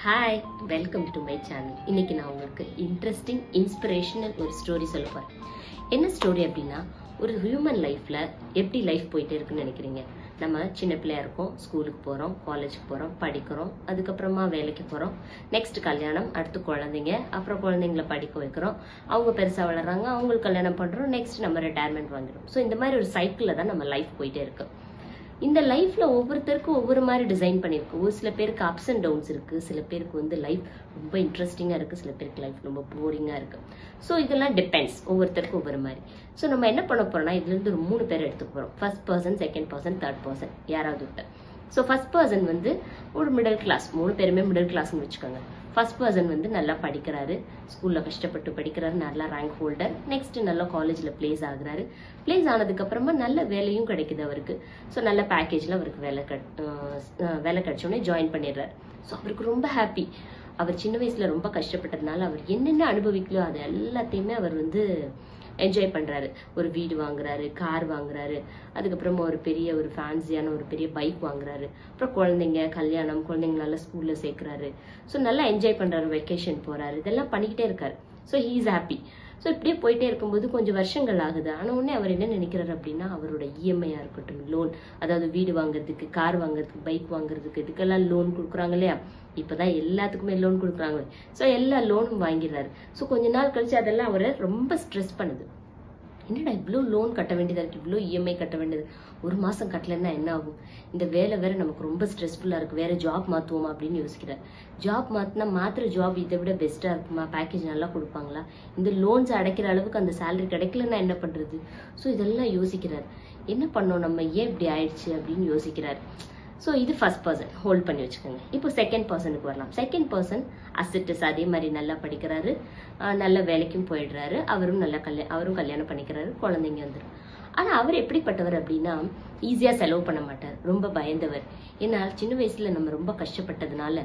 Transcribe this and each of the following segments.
hi welcome to my channel இன்னைக்கு நான் உங்களுக்கு இன்ட்ரெஸ்டிங் இன்ஸ்பிரேஷனல் ஒரு ஸ்டோரி சொல்ல போறேன் என்ன ஸ்டோரி அப்படின்னா ஒரு ஹியூமன் லைஃப்ல எப்படி லைஃப் போயிட்டு இருக்குன்னு நினைக்கிறீங்க நம்ம சின்ன பிள்ளையா இருக்கோம் ஸ்கூலுக்கு போறோம் காலேஜுக்கு போறோம் படிக்கிறோம் அதுக்கப்புறமா வேலைக்கு போறோம் நெக்ஸ்ட் கல்யாணம் அடுத்து குழந்தைங்க அப்புறம் குழந்தைங்கள படிக்க வைக்கிறோம் அவங்க பெருசா வளர்றாங்க அவங்களுக்கு கல்யாணம் பண்றோம் நெக்ஸ்ட் நம்ம ரிட்டையர்மெண்ட் வாங்கிடும் ஸோ இந்த மாதிரி ஒரு சைக்கிளில் தான் நம்ம லைஃப் போயிட்டே இருக்கு இந்த லைஃப்ல ஒவ்வொருத்தருக்கும் ஒவ்வொரு மாதிரி டிசைன் பண்ணிருக்கு ஒரு சில பேருக்கு அப்ஸ் அண்ட் டவுன்ஸ் இருக்கு சில பேருக்கு வந்து லைஃப் ரொம்ப இன்ட்ரெஸ்டிங்கா இருக்கு சில பேருக்கு லைஃப் ரொம்ப போரிங்கா இருக்கு ஸோ இதெல்லாம் டிபெண்ட்ஸ் ஒவ்வொருத்தருக்கும் ஒவ்வொரு மாதிரி ஸோ நம்ம என்ன பண்ண போறோம்னா இதுல இருந்து ஒரு மூணு பேர் எடுத்துக்க போறோம் first person second person third person யாராவது விட்டு ஸோ ஃபர்ஸ்ட் பர்சன் வந்து ஒரு மிடில் கிளாஸ் மூணு பேருமே மிடில் கிளாஸ்னு வச்சுக்கோங்க ஃபர்ஸ்ட் பர்சன் வந்து நல்லா படிக்கிறாரு ஸ்கூல்ல கஷ்டப்பட்டு படிக்கிறாரு நல்லா ரேங்க் ஹோல்டர் நெக்ஸ்ட் நல்லா காலேஜ்ல பிளேஸ் ஆகுறாரு பிளேஸ் ஆனதுக்கு அப்புறமா நல்ல வேலையும் கிடைக்குது அவருக்கு ஸோ நல்ல பேக்கேஜ்ல அவருக்கு வேலை கட் அஹ் வேலை கிடைச்சோடனே ஜாயின் பண்ணிடுறாரு ஸோ அவருக்கு ரொம்ப ஹாப்பி அவர் சின்ன வயசுல ரொம்ப கஷ்டப்பட்டதுனால அவர் என்னென்ன அனுபவிக்கலோ அது எல்லாத்தையுமே அவர் வந்து என்ஜாய் பண்றாரு ஒரு வீடு வாங்குறாரு கார் வாங்குறாரு அதுக்கப்புறமா ஒரு பெரிய ஒரு ஃபேன்சியான ஒரு பெரிய பைக் வாங்குறாரு அப்புறம் குழந்தைங்க கல்யாணம் குழந்தைங்க நல்லா ஸ்கூல்ல சேர்க்கறாரு ஸோ நல்லா என்ஜாய் பண்றாரு வெக்கேஷன் போறாரு இதெல்லாம் பண்ணிக்கிட்டே இருக்காரு so he is happy so இப்படியே போயிட்டே இருக்கும்போது கொஞ்சம் வருஷங்கள் ஆகுது ஆன உடனே அவர் என்ன நினைக்கிறாரு அப்படின்னா அவரோட இஎம்ஐயா இருக்கட்டும் லோன் அதாவது வீடு வாங்குறதுக்கு கார் வாங்குறதுக்கு பைக் வாங்குறதுக்கு இதுக்கெல்லாம் லோன் கொடுக்குறாங்க இல்லையா இப்பதான் எல்லாத்துக்குமே லோன் கொடுக்குறாங்க ஸோ எல்லா லோனும் வாங்கிடுறாரு ஸோ கொஞ்ச நாள் கழிச்சு அதெல்லாம் அவரை ரொம்ப ஸ்ட்ரெஸ் பண்ணுது என்னடா இவ்வளோ லோன் கட்ட வேண்டியதா இருக்கு இவ்வளோ இஎம்ஐ கட்ட வேண்டியது ஒரு மாசம் கட்டலைன்னா என்ன ஆகும் இந்த வேலை வேற நமக்கு ரொம்ப ஸ்ட்ரெஸ்ஃபுல்லா இருக்கு வேற ஜாப் மாத்துவோமா அப்படின்னு யோசிக்கிறார் ஜாப் மாத்தினா மாத்திர ஜாப் இதை விட பெஸ்டா இருக்குமா பேக்கேஜ் நல்லா கொடுப்பாங்களா இந்த லோன்ஸ் அடைக்கிற அளவுக்கு அந்த சேலரி கிடைக்கலன்னா என்ன பண்றது ஸோ இதெல்லாம் யோசிக்கிறார் என்ன பண்ணோம் நம்ம ஏன் இப்படி ஆயிடுச்சு அப்படின்னு யோசிக்கிறார் ஸோ இது ஃபர்ஸ்ட் பர்சன் ஹோல்ட் பண்ணி வச்சுக்கோங்க இப்போ செகண்ட் பர்சனுக்கு வரலாம் செகண்ட் பர்சன் அசிட்டஸ் அதே மாதிரி நல்லா படிக்கிறாரு ஆஹ் நல்ல வேலைக்கும் போயிடுறாரு அவரும் நல்லா கல்யாணம் அவரும் கல்யாணம் பண்ணிக்கிறாரு குழந்தைங்க வந்துடும் ஆனா அவர் எப்படிப்பட்டவர் அப்படின்னா ஈஸியா செலவு பண்ண மாட்டார் ரொம்ப பயந்தவர் ஏன்னா சின்ன வயசுல நம்ம ரொம்ப கஷ்டப்பட்டதுனால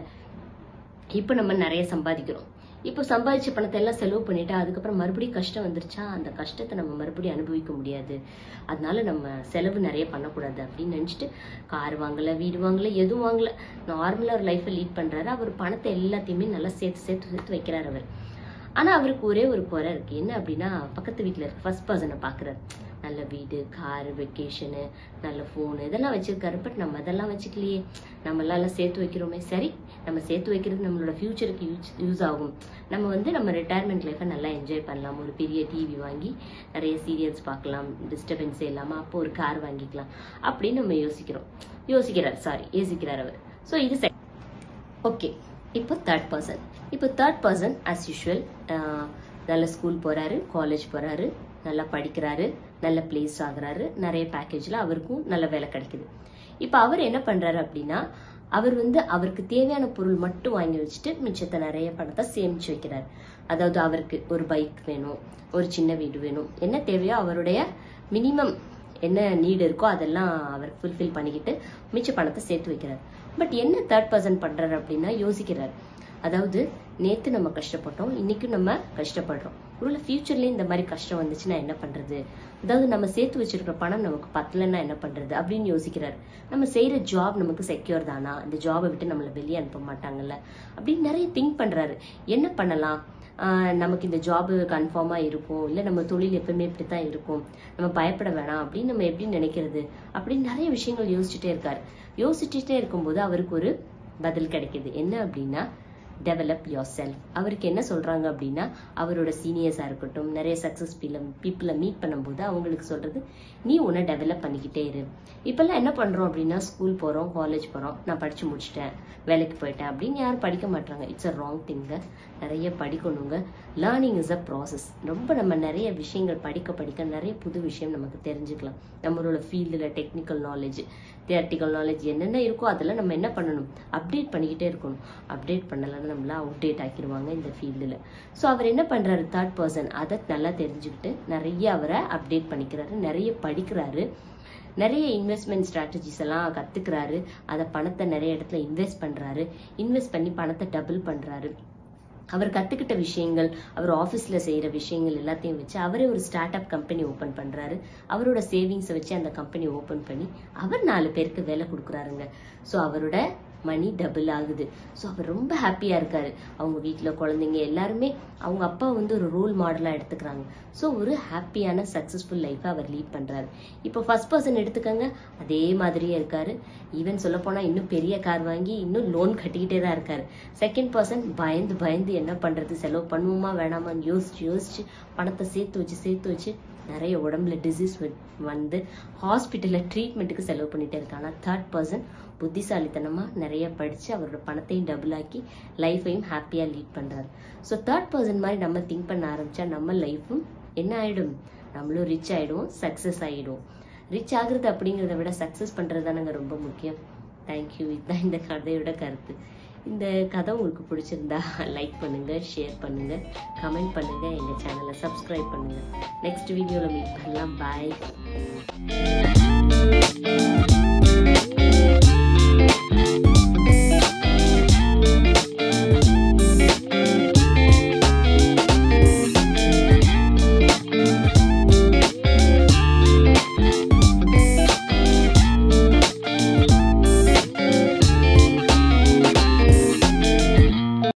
இப்போ நம்ம நிறைய சம்பாதிக்கிறோம் இப்போ சம்பாதிச்ச பணத்தை எல்லாம் செலவு பண்ணிட்டா அதுக்கப்புறம் மறுபடியும் கஷ்டம் வந்துருச்சா அந்த கஷ்டத்தை நம்ம மறுபடியும் அனுபவிக்க முடியாது அதனால நம்ம செலவு நிறைய பண்ணக்கூடாது அப்படின்னு நினச்சிட்டு கார் வாங்கல வீடு வாங்கல எதுவும் வாங்கல நார்மலாக ஒரு லைஃப்பை லீட் பண்றாரு அவர் பணத்தை எல்லாத்தையுமே நல்லா சேர்த்து சேர்த்து சேர்த்து வைக்கிறார் அவர் ஆனா அவருக்கு ஒரே ஒரு குறை இருக்கு என்ன அப்படின்னா பக்கத்து வீட்டுல இருக்க ஃபர்ஸ்ட் பர்சனை பாக்குறாரு நல்ல வீடு கார் வெக்கேஷனு நல்ல ஃபோனு இதெல்லாம் வச்சிருக்காரு பட் நம்ம அதெல்லாம் வச்சுக்கலையே நம்ம எல்லாம் சேர்த்து வைக்கிறோமே சரி நம்ம சேர்த்து வைக்கிறது நம்மளோட ஃபியூச்சருக்கு யூஸ் யூஸ் ஆகும் நம்ம வந்து நம்ம ரிட்டையர்மெண்ட் லைஃப்பை நல்லா என்ஜாய் பண்ணலாம் ஒரு பெரிய டிவி வாங்கி நிறைய சீரியல்ஸ் பார்க்கலாம் டிஸ்டர்பன்ஸே இல்லாமல் அப்போ ஒரு கார் வாங்கிக்கலாம் அப்படின்னு நம்ம யோசிக்கிறோம் யோசிக்கிறார் சாரி யோசிக்கிறார் அவர் ஸோ இது ஓகே இப்போ தேர்ட் பர்சன் இப்போ தேர்ட் பர்சன் ஆஸ் யூஷுவல் நல்ல ஸ்கூல் போறாரு காலேஜ் போறாரு நல்லா படிக்கிறாரு நல்ல பிளேஸ் ஆகுறாரு நிறைய பேக்கேஜ்ல அவருக்கும் நல்ல வேலை கிடைக்குது இப்போ அவர் என்ன பண்றாரு அப்படின்னா அவர் வந்து அவருக்கு தேவையான பொருள் மட்டும் வாங்கி வச்சுட்டு மிச்சத்தை நிறைய பணத்தை சேமிச்சு வைக்கிறார் அதாவது அவருக்கு ஒரு பைக் வேணும் ஒரு சின்ன வீடு வேணும் என்ன தேவையோ அவருடைய மினிமம் என்ன நீடு இருக்கோ அதெல்லாம் அவர் ஃபுல்ஃபில் பண்ணிக்கிட்டு மிச்ச பணத்தை சேர்த்து வைக்கிறார் பட் என்ன தேர்ட் பர்சன் பண்றாரு அப்படின்னா யோசிக்கிறார் அதாவது நேத்து நம்ம கஷ்டப்பட்டோம் இன்னைக்கும் நம்ம கஷ்டப்படுறோம் ஒருவேளை ஃபியூச்சர்லயும் இந்த மாதிரி கஷ்டம் வந்துச்சுன்னா என்ன பண்றது அதாவது நம்ம சேர்த்து வச்சிருக்கிற பணம் நமக்கு பத்தலைன்னா என்ன பண்றது அப்படின்னு யோசிக்கிறாரு நம்ம செய்யற ஜாப் நமக்கு செக்யூர் தானா இந்த ஜாபை விட்டு நம்மளை வெளியே அனுப்ப மாட்டாங்கல்ல அப்படின்னு நிறைய திங்க் பண்றாரு என்ன பண்ணலாம் ஆஹ் நமக்கு இந்த ஜாப் கன்ஃபார்மா இருக்கும் இல்ல நம்ம தொழில் எப்பவுமே இப்படித்தான் இருக்கும் நம்ம பயப்பட வேணாம் அப்படின்னு நம்ம எப்படி நினைக்கிறது அப்படின்னு நிறைய விஷயங்கள் யோசிச்சுட்டே இருக்காரு யோசிச்சுட்டே இருக்கும்போது அவருக்கு ஒரு பதில் கிடைக்குது என்ன அப்படின்னா டெவலப் யோர் செல்ஃப் அவருக்கு என்ன சொல்றாங்க அப்படின்னா அவரோட சீனியர்ஸா இருக்கட்டும் நிறைய சக்சஸ் பீப்புளை மீட் பண்ணும்போது அவங்களுக்கு சொல்றது நீ உன்னை டெவலப் பண்ணிக்கிட்டே இரு இப்பெல்லாம் என்ன பண்றோம் அப்படின்னா ஸ்கூல் போறோம் காலேஜ் போறோம் நான் படிச்சு முடிச்சிட்டேன் வேலைக்கு போயிட்டேன் அப்படின்னு யாரும் படிக்க மாட்டாங்க இட்ஸ் அ ராங் திங்க நிறைய படிக்கணுங்க லேர்னிங் இஸ் அ ப்ராசஸ் ரொம்ப நம்ம நிறைய விஷயங்கள் படிக்க படிக்க நிறைய புது விஷயம் நமக்கு தெரிஞ்சுக்கலாம் நம்மளோட ஃபீல்டில் டெக்னிக்கல் நாலேஜ் தியரட்டிக்கல் நாலேஜ் என்னென்ன இருக்கோ அதெல்லாம் நம்ம என்ன பண்ணணும் அப்டேட் பண்ணிக்கிட்டே இருக்கணும் அப்டேட் பண்ணலன்னா நம்மள அவுடேட் ஆக்கிடுவாங்க இந்த ஃபீல்டில் ஸோ அவர் என்ன பண்றாரு தேர்ட் பர்சன் அதை நல்லா தெரிஞ்சுக்கிட்டு நிறைய அவரை அப்டேட் பண்ணிக்கிறாரு நிறைய படிக்கிறாரு நிறைய இன்வெஸ்ட்மெண்ட் ஸ்ட்ராட்டஜிஸ் எல்லாம் கத்துக்கிறாரு அதை பணத்தை நிறைய இடத்துல இன்வெஸ்ட் பண்றாரு இன்வெஸ்ட் பண்ணி பணத்தை டபுள் பண்றாரு அவர் கத்துக்கிட்ட விஷயங்கள் அவர் ஆபீஸ்ல செய்யற விஷயங்கள் எல்லாத்தையும் வச்சு அவரே ஒரு ஸ்டார்ட் அப் கம்பெனி ஓபன் பண்றாரு அவரோட சேவிங்ஸை வச்சு அந்த கம்பெனி ஓபன் பண்ணி அவர் நாலு பேருக்கு வேலை கொடுக்குறாருங்க ஸோ அவரோட மணி டபுள் ஆகுது ஸோ அவர் ரொம்ப ஹாப்பியாக இருக்காரு அவங்க வீட்டில் குழந்தைங்க எல்லாருமே அவங்க அப்பா வந்து ஒரு ரோல் மாடலாக எடுத்துக்கிறாங்க ஸோ ஒரு ஹாப்பியான சக்ஸஸ்ஃபுல் லைஃப்பை அவர் லீட் பண்ணுறாரு இப்போ ஃபர்ஸ்ட் பர்சன் எடுத்துக்கங்க அதே மாதிரியே இருக்காரு ஈவன் சொல்ல போனால் இன்னும் பெரிய கார் வாங்கி இன்னும் லோன் கட்டிக்கிட்டே தான் இருக்காரு செகண்ட் பர்சன் பயந்து பயந்து என்ன பண்ணுறது செலவு பண்ணுவோமா வேணாமான்னு யோசிச்சு யோசிச்சு பணத்தை சேர்த்து வச்சு சேர்த்து வச்சு நிறைய உடம்புல டிசீஸ் வந்து ஹாஸ்பிட்டலில் ட்ரீட்மெண்ட்டுக்கு செலவு பண்ணிட்டே இருக்காங்க ஆனால் தேர்ட் பர்சன் புத்திசாலித்தனமாக நிறைய படித்து அவரோட பணத்தையும் டபுள் ஆக்கி லைஃப்பையும் ஹாப்பியாக லீட் பண்ணுறாரு ஸோ தேர்ட் பர்சன் மாதிரி நம்ம திங்க் பண்ண ஆரம்பித்தா நம்ம லைஃப்பும் என்ன ஆகிடும் நம்மளும் ரிச் ஆகிடுவோம் சக்ஸஸ் ஆகிடுவோம் ரிச் ஆகுறது அப்படிங்கிறத விட சக்ஸஸ் பண்ணுறது தானங்க ரொம்ப முக்கியம் தேங்க்யூ இதுதான் இந்த கதையோட கருத்து இந்த கதை உங்களுக்கு பிடிச்சிருந்தா லைக் பண்ணுங்க ஷேர் பண்ணுங்க கமெண்ட் பண்ணுங்க எங்க சேனலை சப்ஸ்கிரைப் பண்ணுங்க நெக்ஸ்ட் வீடியோவில் மீட் பண்ணலாம் பாய்